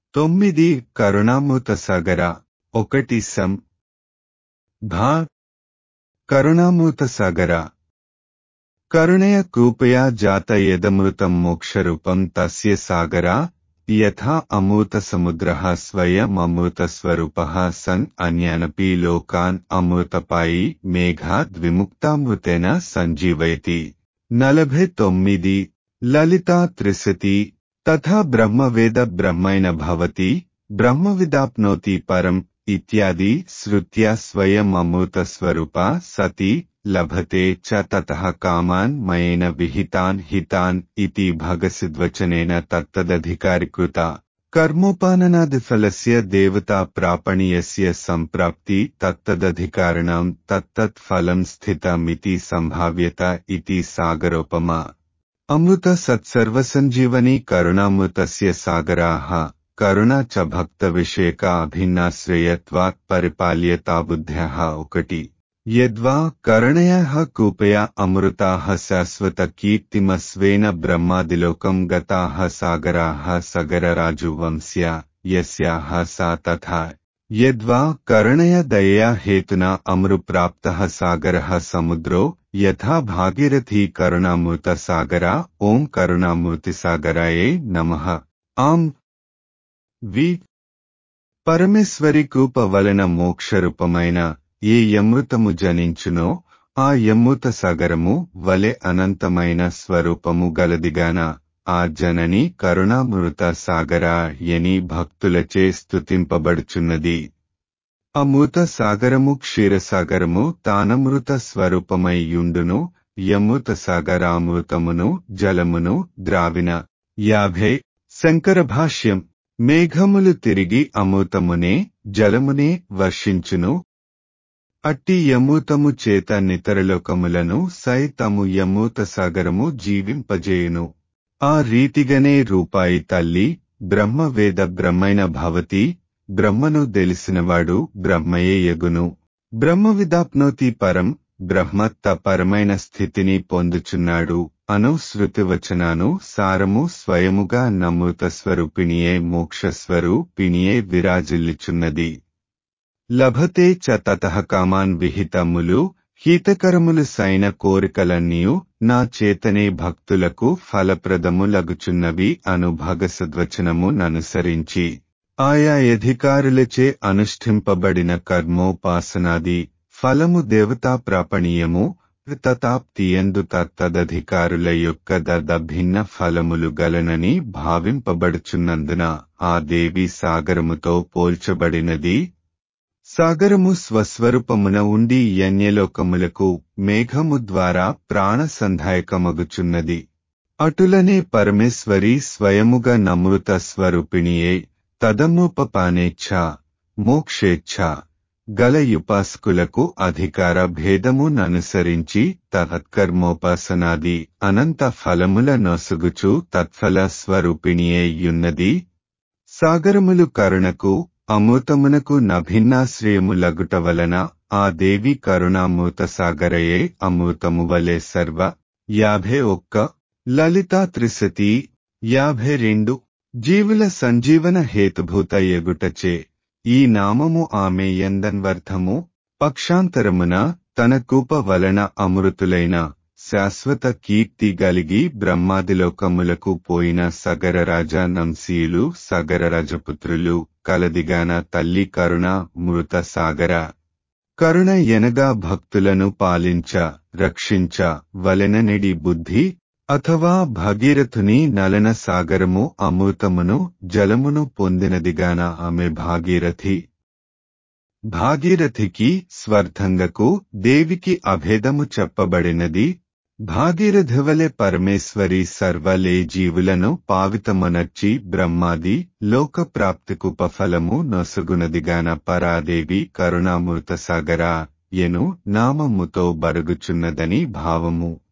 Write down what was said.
తొమ్మిది కరుణామృత సాగర ఒకటి సం భా కరుణామృత సాగర కరుణయ కూపయా జాత యదమృతం మోక్షరూపం తస్య సాగరా యథా అమృత సముద్ర స్వయమృత స్వరూప సన్ అన్యానపి లోకాన్ అమృతపాయి మేఘాద్ విముక్తామృతేన సంజీవయతి నలభై తొమ్మిది లలితా త్రిశతి తథా బ్రహ్మవేద బ్రహ్మైన భవతి బ్రహ్మవిదాప్నోతి పరం ఇత్యాది శృత్యా స్వయం అమృత స్వరూప సతి లభతే చ తతః కామాన్ మయేన విహితాన్ హితాన్ ఇతి భగసిద్వచనేన తత్తదధికారికృత కర్మోపాననాదిఫలస్య దేవతా ప్రాపణీయస్య సంప్రాప్తి తత్తదధికారణం తత్తత్ ఫలం స్థితమితి సంభావ్యత ఇతి సాగరోపమా అమృత సత్సర్వసంజీవని కరుణామృతస్య సాగరాః కరుణ చ భక్త విషయక అభిన్నాశ్రయత్వాత్ పరిపాల్యతాబుద్ధ్యః ఒకటి యద్వా కరణయః కూపయా అమృతాః శాశ్వత కీర్తిమస్వేన బ్రహ్మాదిలోకం గతాః సాగరాः సగరరాజువంశ్య యస్యాः సా తథా యద్వా కరణయ దయయా హేతునా అమృప్రాప్తः సాగరः సముద్రో యథా భాగీరథీ కరుణామృత సాగరా ఓం కరుణామూర్తి సాగరాయే నమః ఆం వి పరమేశ్వరి కూప వలన మోక్షరూపమైన ఏ యమృతము జనించునో ఆ యమృత సాగరము వలె అనంతమైన స్వరూపము గలదిగాన ఆ జనని కరుణామృత సాగరా ఎని భక్తులచే స్తుతింపబడుచున్నది అమృత సాగరము క్షీరసాగరము తానమృత స్వరూపమై యుండును యమృత సాగరామృతమును జలమును ద్రావిన యాభై శంకర భాష్యం మేఘములు తిరిగి అమృతమునే జలమునే వర్షించును అట్టి యమూతము చేత నితరలోకములను సైతము యమూత సాగరము జీవింపజేయును ఆ రీతిగనే రూపాయి తల్లి బ్రహ్మ వేద బ్రహ్మైన భవతి బ్రహ్మను తెలిసినవాడు బ్రహ్మయే యగును బ్రహ్మ విదాప్నోతి పరం బ్రహ్మత్త పరమైన స్థితిని పొందుచున్నాడు అను శృతివచనాను సారము స్వయముగా నమృత స్వరూపిణియే మోక్షస్వరూపిణియే విరాజిల్లుచున్నది లభతే చ తతః కామాన్ విహితములు హీతకరములు సైన కోరికలన్నీయు నా చేతనే భక్తులకు ఫలప్రదములగుచున్నవి అను భగసద్వచనము ననుసరించి ఆయా అధికారులచే అనుష్ఠింపబడిన కర్మోపాసనాది ఫలము దేవతా ప్రాపణీయము తతాప్తియందు తత్తదధికారుల యొక్క దద భిన్న ఫలములు గలనని భావింపబడుచున్నందున ఆ దేవి సాగరముతో పోల్చబడినది సాగరము స్వస్వరూపమున ఉండి యన్యలోకములకు మేఘము ద్వారా ప్రాణ సంధాయకమగుచున్నది అటులనే పరమేశ్వరి స్వయముగా నమృత స్వరూపిణియే తదమూపపానేచ్ఛ మోక్షేచ్ఛ గల యుపాసకులకు అధికార భేదముననుసరించి తత్కర్మోపాసనాది అనంత ఫలముల నొసుగుచు తత్ఫల స్వరూపిణియే యున్నది సాగరములు కరుణకు అమృతమునకు నభిన్నాశ్రయములగుట వలన ఆ దేవి కరుణామృత సాగరయే అమృతము వలె సర్వ యాభై ఒక్క లలితా త్రిశతి యాభై రెండు జీవుల సంజీవన హేతుభూత ఎగుటచే ఈ నామము ఆమె ఎందన్వర్థము పక్షాంతరమున తన కూప వలన అమృతులైన శాశ్వత కీర్తి గలిగి బ్రహ్మాదిలోకములకు పోయిన సగరరాజ నంశీయులు సగరరాజపుత్రులు కలదిగాన తల్లి కరుణ మృత సాగర కరుణ ఎనగా భక్తులను పాలించ రక్షించ వలెననిడి బుద్ధి అథవా భగీరథుని నలన సాగరము అమృతమును జలమును పొందినదిగాన ఆమె భాగీరథి భాగీరథికి స్వర్ధంగకు దేవికి అభేదము చెప్పబడినది భాగీరథవలె పరమేశ్వరి సర్వలే జీవులను పావితమునర్చి బ్రహ్మాది లోకప్రాప్తికుపఫలము నొసగునదిగాన పరాదేవి కరుణామృత సాగర ఎను నామముతో బరుగుచున్నదని భావము